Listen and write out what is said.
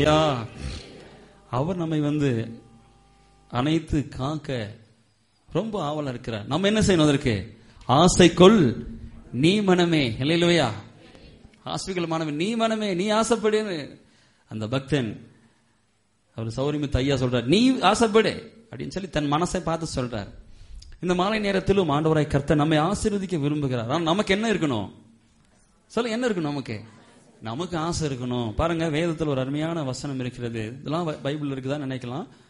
ஹalleluya அவர் நம்மை வந்து அனைத்து காக்க ரொம்ப ஆவலா இருக்கிறார் நம்ம என்ன செய்யணும் அதற்கு ஆசைக்குள் நீ மனமே ஹalleluya ஆஸ்பிகல் மாணவன் நீ மனமே நீ ஆசைப்படுன்னு அந்த பக்தன் அவர் சௌரியமித்து ஐயா சொல்றார் நீ ஆசைப்படு அப்படின்னு சொல்லி தன் மனசை பார்த்து சொல்றார் இந்த மாலை நேரத்திலும் ஆண்டவராய் கர்த்தர் நம்மை ஆசீர்வதிக்க விரும்புகிறார் ஆனா நமக்கு என்ன இருக்கணும் சொல்ல என்ன இருக்கணும் நமக்கு நமக்கு ஆசை இருக்கணும் பாருங்க வேதத்தில் ஒரு அருமையான வசனம் இருக்கிறது இதெல்லாம் பை- பைபிள்ல இருக்குதா நினைக்கலாம்